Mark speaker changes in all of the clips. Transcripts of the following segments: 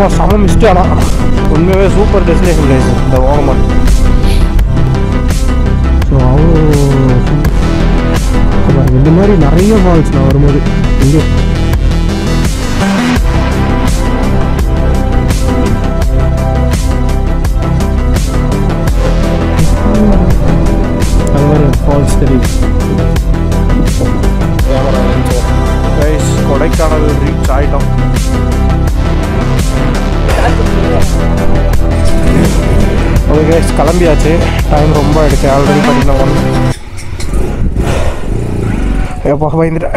Speaker 1: so செம mist ஆனால் உண்மையாகவே சூப்பர் டெஸ்டினேஷன் பிளேஸ் இந்த ஓகமான் ஸோ அவ்வளோ பாருங்க, இந்த மாதிரி நிறைய ஃபால்ஸ் நான் வரும்போது இங்கே அது மாதிரி ஃபால்ஸ் தெரியுது கைஸ் கொடைக்கானல் ரீச் ஆகிட்டோம் ஓகே கைஸ் கிளம்பியாச்சு டைம் ரொம்ப ஆயிடுச்சு ஆல்ரெடி பார்த்தீங்கன்னா ஒன் எப்போ பயந்துட்டேன்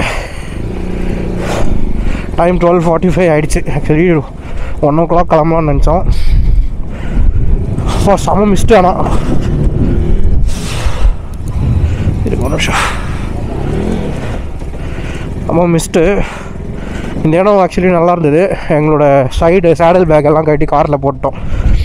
Speaker 1: டைம் டுவெல் ஃபார்ட்டி ஃபைவ் ஆகிடுச்சு ஆக்சுவலி ஒன் ஓ கிளாக் கிளம்பலாம்னு நினச்சோம் அப்பா செம மிஸ்ட்டு ஆனால் இருக்கு ஒரு நிமிஷம் ஆமாம் மிஸ்ட்டு இந்த இடம் ஆக்சுவலி நல்லா இருந்தது எங்களோட சைடு சேடல் பேக் எல்லாம் கட்டி காரில் போட்டோம்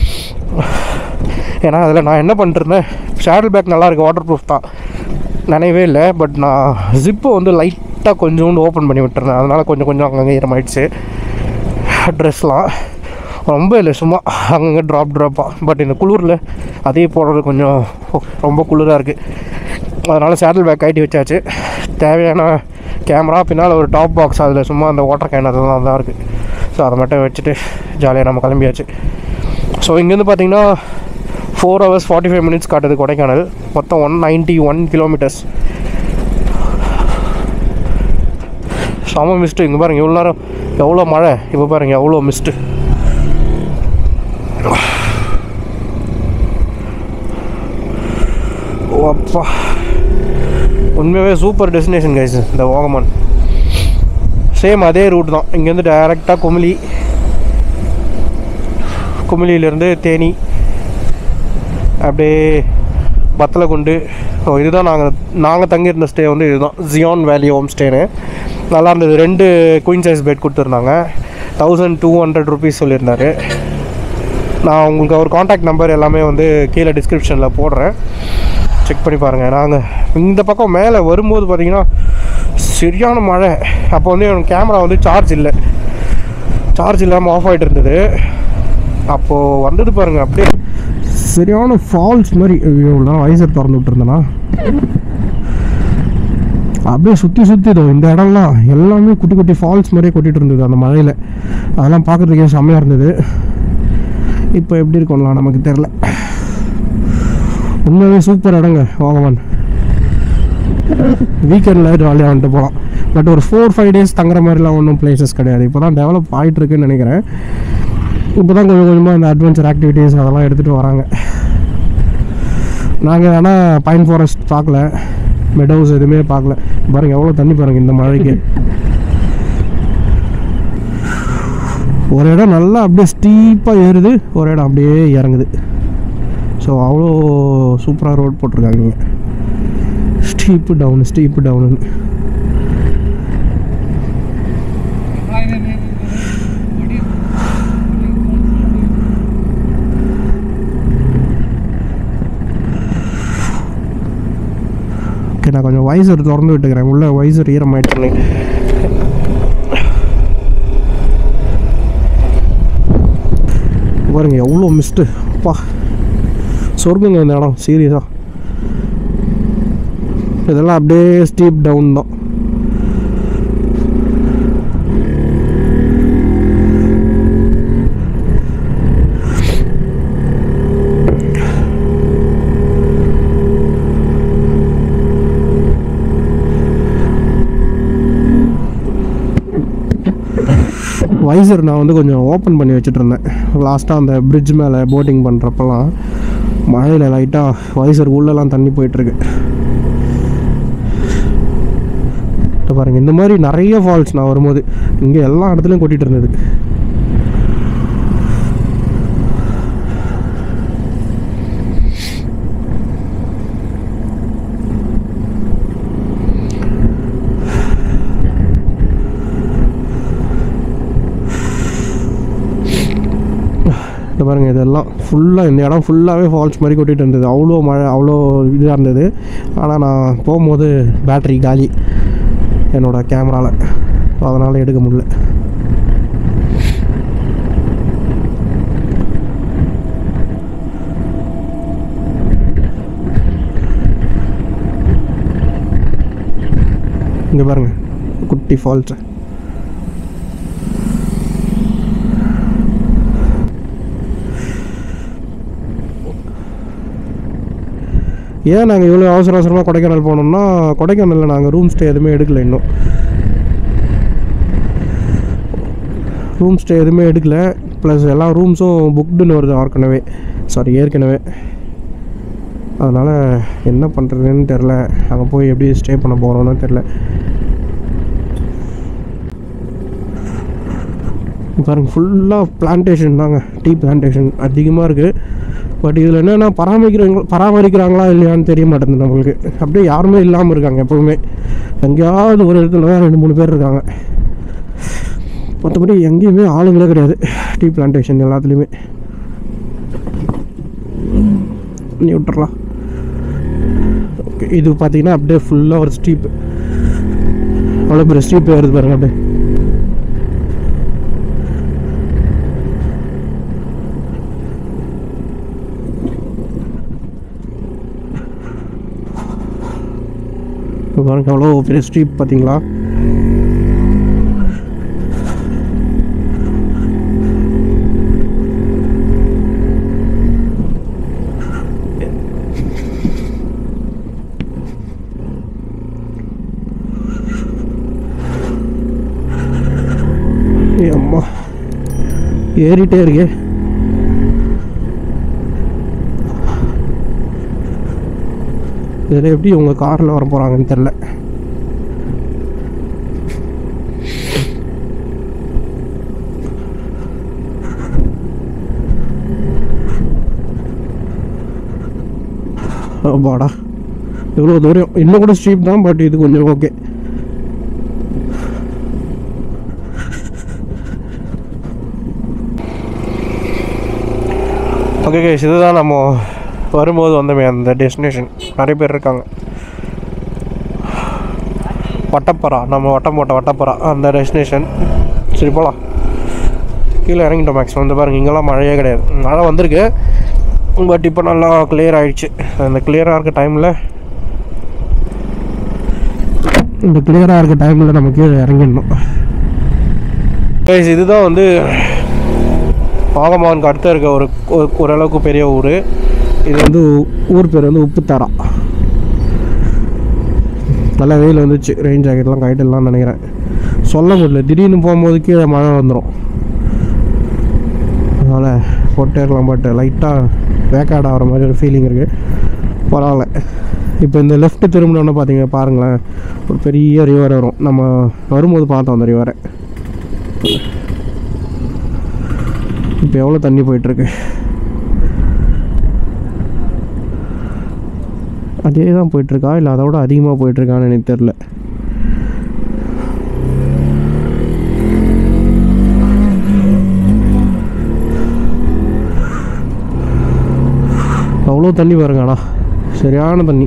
Speaker 1: ஏன்னா அதில் நான் என்ன பண்ணிட்டுருந்தேன் சேடல் பேக் நல்லா இருக்கு வாட்டர் ப்ரூஃப் தான் நினைவே இல்லை பட் நான் ஜிப்பை வந்து லைட்டாக கொஞ்சோண்டு ஓப்பன் பண்ணி விட்டுருந்தேன் அதனால் கொஞ்சம் கொஞ்சம் அங்கங்கே ஈரமாயிடுச்சு ட்ரெஸ்லாம் ரொம்ப இல்லை சும்மா அங்கங்கே ட்ராப் ட்ராப்பாக பட் இந்த குளிரில் அதே போடுறது கொஞ்சம் ரொம்ப குளிராக இருக்குது அதனால் சேடல் பேக் கட்டி வச்சாச்சு தேவையான கேமரா பின்னால் ஒரு டாப் பாக்ஸ் அதில் சும்மா அந்த வாட்டர் கேன் அதெல்லாம் தான் இருக்குது ஸோ அதை மட்டும் வச்சுட்டு ஜாலியாக நம்ம கிளம்பியாச்சு ஸோ இங்கேருந்து பார்த்தீங்கன்னா four hours forty five minutes காட்டுது கொடைக்கானல் மொத்தம் ஒன் நைன்ட்டி ஒன் கிலோமீட்டர்ஸ் செம மிஸ்ட்டு இங்கே பாருங்கள் இவ்வளோ நேரம் எவ்வளோ மழை இப்போ பாருங்கள் எவ்வளோ மிஸ்ட்டு ஓ அப்பா உண்மையாகவே சூப்பர் டெஸ்டினேஷன் கைஸ் இந்த ஓகமான் சேம் அதே ரூட் தான் இங்கேருந்து டைரெக்டாக குமிளி குமிளியிலேருந்து தேனி அப்படியே பத்தலகுண்டு ஸோ இதுதான் நாங்கள் நாங்கள் தங்கியிருந்த ஸ்டே வந்து இதுதான் ஜியான் வேலி ஹோம் ஸ்டேன்னு நல்லா இருந்தது ரெண்டு குயின் சைஸ் பெட் கொடுத்துருந்தாங்க தௌசண்ட் டூ ஹண்ட்ரட் ருபீஸ் சொல்லியிருந்தாரு நான் உங்களுக்கு அவர் காண்டாக்ட் நம்பர் எல்லாமே வந்து கீழே டிஸ்கிரிப்ஷனில் போடுறேன் செக் பண்ணி பாருங்கள் நாங்கள் இந்த பக்கம் மேலே வரும்போது பார்த்தீங்கன்னா சரியான மழை அப்போ வந்து எனக்கு கேமரா வந்து சார்ஜ் இல்லை சார்ஜ் இல்லாமல் ஆஃப் ஆகிட்டு இருந்தது அப்போது வந்தது பாருங்கள் அப்படியே சரியான ஃபால்ஸ் மாதிரி இவ்வளோ வைசர் திறந்து விட்டுருந்தேனா அப்படியே சுற்றி சுற்றி இதோ இந்த இடம்லாம் எல்லாமே குட்டி குட்டி ஃபால்ஸ் மாதிரியே கொட்டிட்டு இருந்தது அந்த மழையில் அதெல்லாம் பார்க்குறதுக்கே செம்மையாக இருந்தது இப்போ எப்படி இருக்கும்லாம் நமக்கு தெரில உண்மையாகவே சூப்பர் இடங்க வாங்கவான் வீக்கெண்டில் ஜாலியாக வந்துட்டு போகலாம் பட் ஒரு ஃபோர் ஃபைவ் டேஸ் தங்குற மாதிரிலாம் ஒன்றும் பிளேசஸ் கிடையாது இப்போ தான் டெவலப் ஆகிட்டு இருக்குன்னு நினைக்கிறேன் இப்போ தான் கொஞ்சம் கொஞ்சமாக இந்த அட்வென்ச்சர் ஆக்டிவிட்டீஸ் அதெல்லாம் எடுத்துகிட்டு வராங்க நாங்கள் ஆனால் பைன் ஃபாரஸ்ட் பார்க்கல மெடோஸ் எதுவுமே பார்க்கல பாருங்கள் எவ்வளோ தண்ணி பாருங்கள் இந்த மழைக்கு ஒரு இடம் நல்லா அப்படியே ஸ்டீப்பாக ஏறுது ஒரு இடம் அப்படியே இறங்குது ஸோ அவ்வளோ சூப்பராக ரோட் போட்டிருக்காங்க இங்கே steep down steep down okay நான் கொஞ்சம் வைசர் திறந்து விட்டுக்கிறேன் உள்ள வைசர் ஈரமாயிடுச்சு பாருங்க எவ்வளோ மிஸ்ட்டு அப்பா சொர்க்குங்க இந்த இடம் சீரியஸாக இதெல்லாம் அப்படியே ஸ்டீப் டவுன் தான் வைசர் நான் வந்து கொஞ்சம் ஓப்பன் பண்ணி வச்சுட்டு இருந்தேன் லாஸ்ட்டாக அந்த பிரிட்ஜ் மேலே போட்டிங் பண்ணுறப்பெல்லாம் மழையில் லைட்டாக வைசர் உள்ளெல்லாம் தண்ணி போயிட்டுருக்கு பாருங்கள் இந்த மாதிரி நிறைய ஃபால்ஸ் நான் வரும்போது இங்கே எல்லா இடத்துலையும் கொட்டிகிட்டு இருந்தது இந்த பாருங்கள் இதெல்லாம் ஃபுல்லாக இந்த இடம் ஃபுல்லாகவே ஃபால்ஸ் மாதிரி கொட்டிகிட்டு இருந்தது அவ்வளோ மழை அவ்வளோ இதாக இருந்தது ஆனால் நான் போகும்போது பேட்ரி காலி என்னோடய கேமராவில் அதனால் எடுக்க முடியல இங்கே பாருங்கள் குட்டி ஃபால்ஸு ஏன் நாங்கள் இவ்வளோ அவசர அவசரமாக கொடைக்கானல் போனோம்னா கொடைக்கானலில் நாங்கள் ரூம் ஸ்டே எதுவுமே எடுக்கல இன்னும் ரூம் ஸ்டே எதுவுமே எடுக்கல ப்ளஸ் எல்லா ரூம்ஸும் புக்டுன்னு வருது ஏற்கனவே சாரி ஏற்கனவே அதனால் என்ன பண்ணுறதுன்னு தெரில அங்கே போய் எப்படி ஸ்டே பண்ண போகிறோன்னு தெரில பாருங்க ஃபுல்லாக பிளான்டேஷன் தாங்க டீ பிளான்டேஷன் அதிகமாக இருக்குது பட் இதில் என்னென்னா பராமரிக்கிறவங்க பராமரிக்கிறாங்களா இல்லையான்னு தெரிய மாட்டேங்குது நம்மளுக்கு அப்படியே யாருமே இல்லாமல் இருக்காங்க எப்பவுமே எங்கேயாவது ஒரு இடத்துல தான் ரெண்டு மூணு பேர் இருக்காங்க மற்றபடி எங்கேயுமே ஆளுங்களே கிடையாது டீ பிளான்டேஷன் எல்லாத்துலேயுமே நீ விட்டுறலாம் ஓகே இது பார்த்தீங்கன்னா அப்படியே ஃபுல்லாக ஒரு ஸ்டீப் அவ்வளோ பெரிய ஸ்டீப் வருது பாருங்க அப்படியே இப்போ பாருங்க அவ்வளோ பெரிய ஸ்ட்ரீட் பார்த்தீங்களா ஏய் அம்மா ஏறிட்டே இருக்கே இதில் எப்படி உங்கள் காரில் வர போகிறாங்கன்னு தெரில பாடா இவ்வளோ தூரம் இன்னும் கூட ஸ்ட்ரீப் தான் பட் இது கொஞ்சம் ஓகே ஓகே கேஸ் இதுதான் நம்ம வரும்போது வந்தோமே அந்த டெஸ்டினேஷன் நிறைய பேர் இருக்காங்க வட்டப்பறா நம்ம வட்டம் போட்ட வட்டப்பறா அந்த டெஸ்டினேஷன் சரி போகலாம் கீழே இறங்கிட்டோம் மேக்ஸிமம் வந்து பாருங்கள் இங்கெல்லாம் மழையே கிடையாது மழை வந்திருக்கு பட் இப்போ நல்லா கிளியர் ஆயிடுச்சு அந்த கிளியராக இருக்க டைமில் இந்த கிளியராக இருக்க டைமில் நம்ம கீழே இறங்கிடணும் இதுதான் வந்து பாகமானுக்கு அடுத்த இருக்க ஒரு ஒரு- ஓரளவுக்கு பெரிய ஊர் இது வந்து ஊர் பேர் வந்து உப்புத்தாரா நல்லா வெயில் வந்துச்சு ரெயின் ஜாக்கெட்லாம் கைட்டெல்லாம் நினைக்கிறேன் சொல்ல முடியல திடீர்னு போகும்போது கீழே மழை வந்துடும் அதனால் போட்டே இருக்கலாம் பட் லைட்டாக வேக்காட் ஆகிற மாதிரி ஒரு ஃபீலிங் இருக்குது பரவாயில்ல இப்போ இந்த லெஃப்ட் திரும்பினோன்னு பார்த்தீங்க பாருங்களேன் ஒரு பெரிய ரிவர் வரும் நம்ம வரும்போது பார்த்தோம் அந்த ரிவரை இப்போ எவ்வளோ தண்ணி போயிட்டுருக்கு அதே தான் போயிட்டுருக்கா இல்லை அதோட அதிகமாக போயிட்டுருக்கான்னு எனக்கு தெரில அவ்வளோ தண்ணி பாருங்க அண்ணா சரியான தண்ணி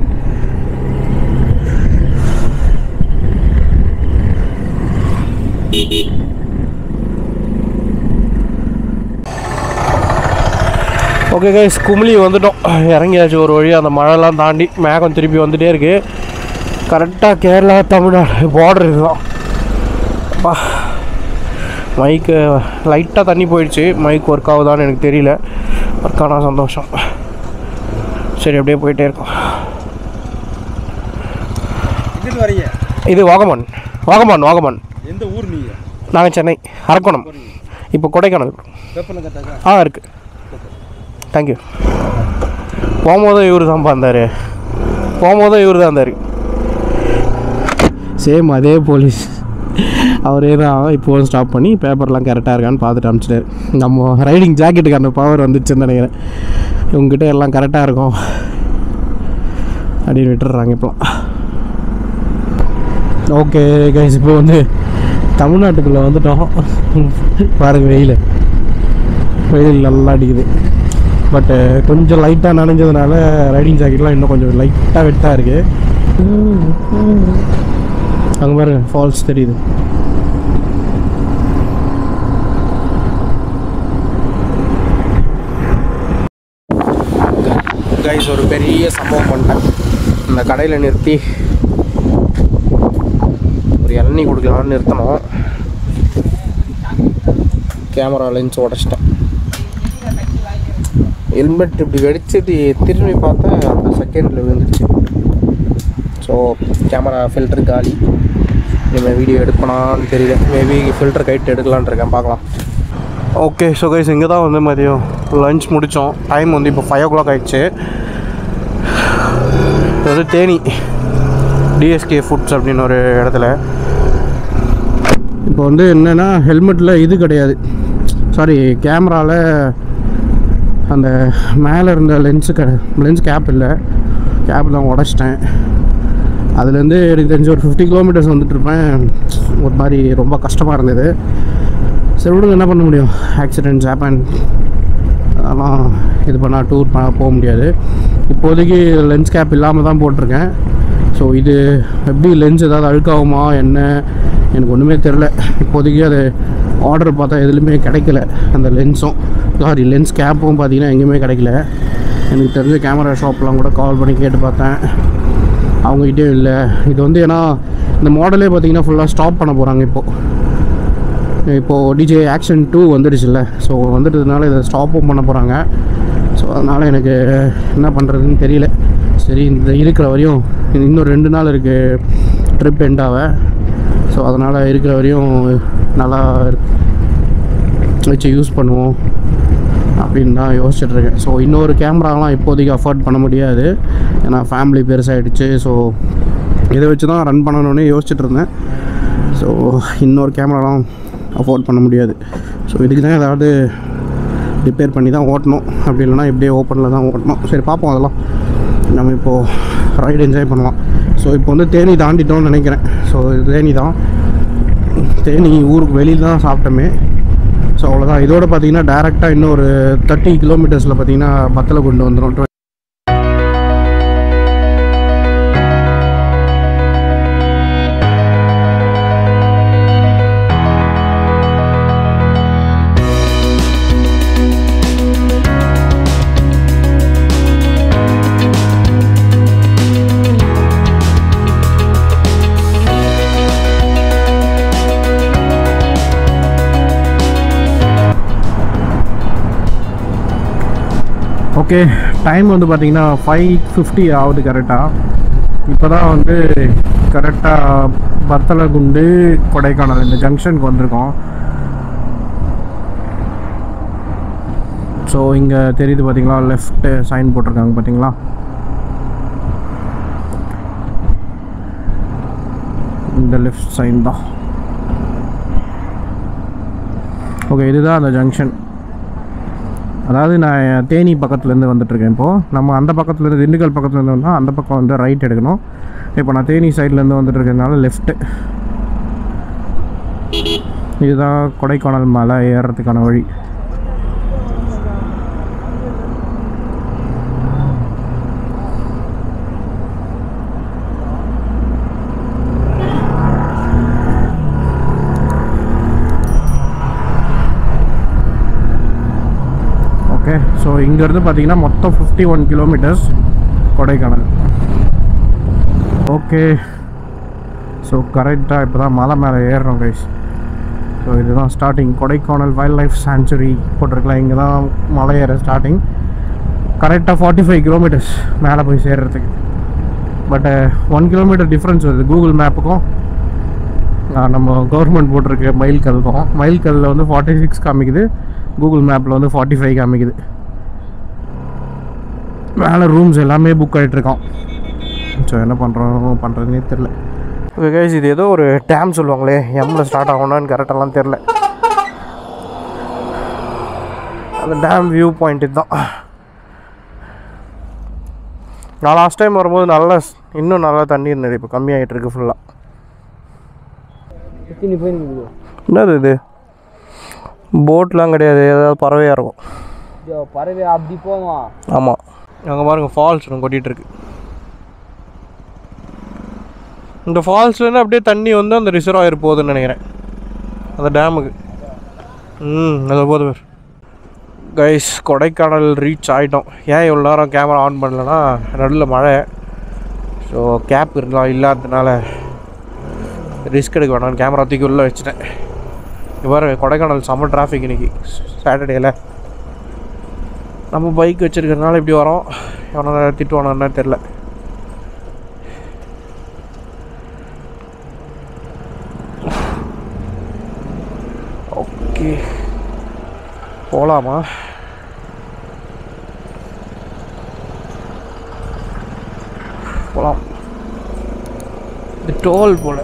Speaker 1: ஓகே கைஸ் குமிளி வந்துட்டோம் இறங்கியாச்சு ஒரு வழி அந்த மழைலாம் தாண்டி மேகம் திருப்பி வந்துட்டே இருக்கு கரெக்டாக கேரளா தமிழ்நாடு பார்டர் இதுதான் அப்பா மைக்கு லைட்டாக தண்ணி போயிடுச்சு மைக் ஒர்க் ஆகுதான்னு எனக்கு தெரியல ஒர்க் ஆனால் சந்தோஷம் சரி அப்படியே போயிட்டே இருக்கோம்
Speaker 2: எங்கிட்டு வரீங்க
Speaker 1: இது வாகமன் வாகமான் வாகமான்
Speaker 2: எந்த ஊர் நீங்க
Speaker 1: நாங்கள் சென்னை அரக்கோணம் இப்போ கொடைக்கானல்
Speaker 2: வெப்பனை கட்டாங்க
Speaker 1: ஆ இருக்குது தேங்க்யூ போகும்போதும் இவர் தான் வந்தார் போகும்போதும் இவர் தான் இருந்தார் சேம் அதே போலீஸ் அவரே தான் இப்போ ஸ்டாப் பண்ணி பேப்பர்லாம் கரெக்டாக இருக்கான்னு பார்த்துட்டு அனுப்பிச்சிட்டாரு நம்ம ரைடிங் ஜாக்கெட்டுக்கான பவர் வந்துச்சுன்னு நினைக்கிறேன் இவங்ககிட்ட எல்லாம் கரெக்டாக இருக்கும் அப்படின்னு விட்டுடுறாங்க இப்போலாம் ஓகே கைஸ் இப்போ வந்து தமிழ்நாட்டுக்குள்ளே வந்துட்டோம் பாருங்க வெயில் வெயில் நல்லா அடிக்குது பட்டு கொஞ்சம் லைட்டாக நனைஞ்சதுனால ரைடிங் ஜாக்கெட்லாம் இன்னும் கொஞ்சம் லைட்டாக வெட்டாக இருக்குது அங்கே பாருங்க ஃபால்ஸ் தெரியுது கைஸ் ஒரு பெரிய சம்பவம் பண்ணிட்டேன் இந்த கடையில் நிறுத்தி தண்ணி கொடுக்கலான்னு நிறுத்தணும் கேமரா லென்ஸ் உடச்சிட்டேன் ஹெல்மெட் இப்படி வெடிச்சது திரும்பி பார்த்தா அந்த செகண்டில் விழுந்துருச்சு ஸோ கேமரா ஃபில்டர் காலி இனிமேல் வீடியோ எடுப்பனான்னு தெரியல மேபி ஃபில்டர் கைட்டு எடுக்கலான்னு இருக்கேன் பார்க்கலாம் ஓகே ஸோ கைஸ் இங்கே தான் வந்து மதியம் லஞ்ச் முடித்தோம் டைம் வந்து இப்போ ஃபைவ் ஓ கிளாக் ஆயிடுச்சு இது வந்து தேனி டிஎஸ்கே ஃபுட்ஸ் அப்படின்னு ஒரு இடத்துல இப்போ வந்து என்னென்னா ஹெல்மெட்டில் இது கிடையாது சாரி கேமராவில் அந்த மேலே இருந்த லென்ஸு க லென்ஸ் கேப் இல்லை கேப் தான் உடச்சிட்டேன் அதுலேருந்து எனக்கு தெரிஞ்சு ஒரு ஃபிஃப்டி கிலோமீட்டர்ஸ் வந்துட்டுருப்பேன் ஒரு மாதிரி ரொம்ப கஷ்டமாக இருந்தது சரி விடுங்க என்ன பண்ண முடியும் ஆக்சிடென்ட்ஸ் ஹேப்பன் அதெல்லாம் இது பண்ணால் டூர் பண்ண போக முடியாது இப்போதைக்கு லென்ஸ் கேப் இல்லாமல் தான் போட்டிருக்கேன் ஸோ இது எப்படி லென்ஸ் ஏதாவது அழுக்காகுமா என்ன எனக்கு ஒன்றுமே தெரில இப்போதைக்கு அது ஆர்டர் பார்த்தா எதுலையுமே கிடைக்கல அந்த லென்ஸும் சாரி லென்ஸ் கேப்பும் பார்த்தீங்கன்னா எங்கேயுமே கிடைக்கல எனக்கு தெரிஞ்ச கேமரா ஷாப்லாம் கூட கால் பண்ணி கேட்டு பார்த்தேன் அவங்ககிட்டயும் இல்லை இது வந்து ஏன்னா இந்த மாடலே பார்த்தீங்கன்னா ஃபுல்லாக ஸ்டாப் பண்ண போகிறாங்க இப்போது இப்போது டிஜே ஆக்ஷன் டூ வந்துடுச்சுல்ல ஸோ வந்துட்டதுனால இதை ஸ்டாப்பும் பண்ண போகிறாங்க ஸோ அதனால் எனக்கு என்ன பண்ணுறதுன்னு தெரியல சரி இந்த இருக்கிற வரையும் இன்னும் ரெண்டு நாள் இருக்குது ட்ரிப் எண்டாக ஸோ அதனால் இருக்கிற வரையும் நல்லா வச்சு யூஸ் பண்ணுவோம் அப்படின்னு தான் யோசிச்சுட்டு இருக்கேன் ஸோ இன்னொரு கேமராலாம் இப்போதைக்கு அஃபோர்ட் பண்ண முடியாது ஏன்னா ஃபேமிலி பெருசாகிடுச்சு ஸோ இதை வச்சு தான் ரன் பண்ணணும்னு யோசிச்சுட்டு இருந்தேன் ஸோ இன்னொரு கேமராலாம் அஃபோர்ட் பண்ண முடியாது ஸோ இதுக்கு தான் ஏதாவது ரிப்பேர் பண்ணி தான் ஓட்டணும் அப்படி இல்லைனா இப்படியே ஓப்பனில் தான் ஓட்டணும் சரி பார்ப்போம் அதெல்லாம் நம்ம இப்போது ரைடு என்ஜாய் பண்ணலாம் ஸோ இப்போ வந்து தேனி தாண்டிட்டோம்னு நினைக்கிறேன் ஸோ இது தேனி தான் தேனி ஊருக்கு வெளியில் தான் சாப்பிட்டோமே ஸோ அவ்வளோதான் இதோட பார்த்தீங்கன்னா டேரெக்டாக இன்னும் ஒரு தேர்ட்டி கிலோமீட்டர்ஸில் பார்த்தீங்கன்னா பத்தலை கொண்டு வந்துடும் ஓகே டைம் வந்து பார்த்தீங்கன்னா ஃபைவ் ஃபிஃப்டி ஆகுது கரெக்டாக இப்போ தான் வந்து கரெக்டாக பத்தலகுண்டு கொடைக்கானல் இந்த ஜங்ஷனுக்கு வந்திருக்கோம் ஸோ இங்கே தெரியுது பார்த்தீங்களா லெஃப்ட்டு சைன் போட்டிருக்காங்க பார்த்தீங்களா இந்த லெஃப்ட் சைன் தான் ஓகே இதுதான் அந்த ஜங்ஷன் அதாவது நான் தேனி பக்கத்துலேருந்து வந்துட்டுருக்கேன் இப்போது நம்ம அந்த பக்கத்துலேருந்து திண்டுக்கல் பக்கத்துலேருந்து வந்தால் அந்த பக்கம் வந்து ரைட் எடுக்கணும் இப்போ நான் தேனி சைட்லேருந்து வந்துட்டு இருக்கிறதுனால லெஃப்ட்டு இதுதான் கொடைக்கானல் மலை ஏறுறதுக்கான வழி ஓகே ஸோ இங்கேருந்து பார்த்தீங்கன்னா மொத்தம் fifty one kilometres Kodaikanal okay so கரெக்டாக இப்போ தான் மலை மேலே ஏறுறோம் கைஸ் ஸோ இதுதான் starting Kodaikanal wildlife sanctuary போட்டிருக்கலாம் இங்கே தான் மலை ஏற ஸ்டார்டிங் கரெக்டாக ஃபார்ட்டி ஃபைவ் கிலோமீட்டர்ஸ் மேலே போய் சேர்றதுக்கு பட் ஒன் கிலோமீட்டர் டிஃப்ரென்ஸ் வருது கூகுள் மேப்புக்கும் நம்ம கவர்மெண்ட் போட்டிருக்க மைல் கல்லுக்கும் மைல் கல்லில் வந்து ஃபார்ட்டி சிக்ஸ் காமிக்குது கூகுள் மேப்பில் வந்து ஃபார்ட்டி ஃபைவ் காமிக்குது மேலே ரூம்ஸ் எல்லாமே புக் ஆகிட்ருக்கோம் ஸோ என்ன பண்ணுறோம் பண்ணுறதுனே தெரில ஓகே கைஸ் இது ஏதோ ஒரு டேம் சொல்லுவாங்களே எம்மில் ஸ்டார்ட் ஆகணும்னு கரெக்டெல்லாம் தெரில அந்த டேம் வியூ பாயிண்ட் இதுதான் நான் லாஸ்ட் டைம் வரும்போது நல்லா இன்னும் நல்லா தண்ணி இருந்தது இப்போ கம்மியாகிட்டு இருக்கு ஃபுல்லாக
Speaker 2: எத்தனை போய் நிற்குது
Speaker 1: என்னது இது போட்லாம் கிடையாது ஏதாவது பறவையாக இருக்கும்
Speaker 2: ஐயோ பறவை அப்படி போவோம்
Speaker 1: ஆமாம் அங்கே பாருங்க ஃபால்ஸ் ஒன்று கொட்டிகிட்டு இருக்கு இந்த ஃபால்ஸ்லேருந்து அப்படியே தண்ணி வந்து அந்த ரிசர்வாயர் போகுதுன்னு நினைக்கிறேன் அந்த டேமுக்கு ம் அது போது பேர் கைஸ் கொடைக்கானல் ரீச் ஆகிட்டோம் ஏன் இவ்வளோ நேரம் கேமரா ஆன் பண்ணலன்னா நடுவில் மழை ஸோ கேப் இருக்கலாம் இல்லாததுனால ரிஸ்க் எடுக்க வேணாம் கேமரா தூக்கி உள்ளே வச்சுட்டேன் இவ்வாறு கொடைக்கானல் செம்ம டிராஃபிக் இன்னைக்கு சாட்டர்டேல நம்ம பைக் வச்சுருக்கிறதுனால இப்படி வரோம் எவனா திட்டுவானான்னு தெரில ஓகே போகலாமா போகலாம் இது டோல் போல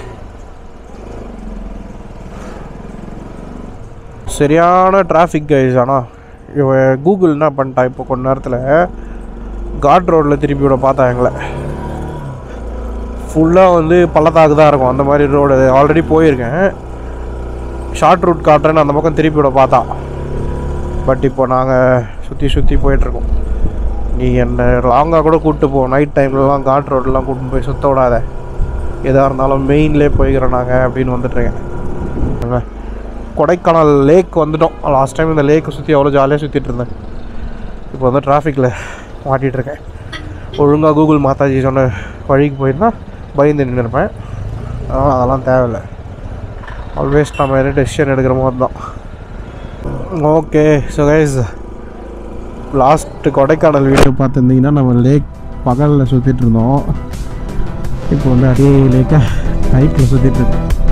Speaker 1: சரியான டிராஃபிக் கைஸ் ஆனால் இவன் கூகுள் என்ன பண்ணிட்டா இப்போ கொஞ்ச நேரத்தில் காட் ரோட்டில் திருப்பி விட பார்த்தா எங்களை ஃபுல்லாக வந்து பள்ளத்தாக்கு தான் இருக்கும் அந்த மாதிரி ரோடு ஆல்ரெடி போயிருக்கேன் ஷார்ட் ரூட் காட்டுறேன்னு அந்த பக்கம் திருப்பி விட பார்த்தா பட் இப்போ நாங்கள் சுற்றி சுற்றி போயிட்டுருக்கோம் நீ என்னை லாங்காக கூட கூப்பிட்டு போ நைட் டைம்லலாம் காட் ரோட்லாம் கூப்பிட்டு போய் சுத்த விடாத எதாக இருந்தாலும் மெயின்லேயே போய்க்கிறோம் நாங்கள் அப்படின்னு வந்துட்டுருக்கேன் என்ன, கொடைக்கானல் லேக் வந்துட்டோம் லாஸ்ட் டைம் இந்த லேக்கை சுற்றி அவ்வளோ ஜாலியாக சுற்றிட்டு இருந்தேன் இப்போ வந்து டிராஃபிக்கில் மாட்டிகிட்டு இருக்கேன் ஒழுங்காக கூகுள் மாதாஜி சொன்ன வழிக்கு போயிருந்தா பயந்து நின்றுருப்பேன் அதனால் அதெல்லாம் தேவையில்லை ஆல்வேஸ் நம்ம என்ன டெசிஷன் எடுக்கிற மாதிரி தான் okay so guys last Kodaikanal video பார்த்துருந்தீங்கன்னா நம்ம லேக் பகலில் சுற்றிட்டு இருந்தோம் இப்போ வந்து அப்படியே லேக்காக நைட்டில் சுற்றிட்டு இருக்கோம்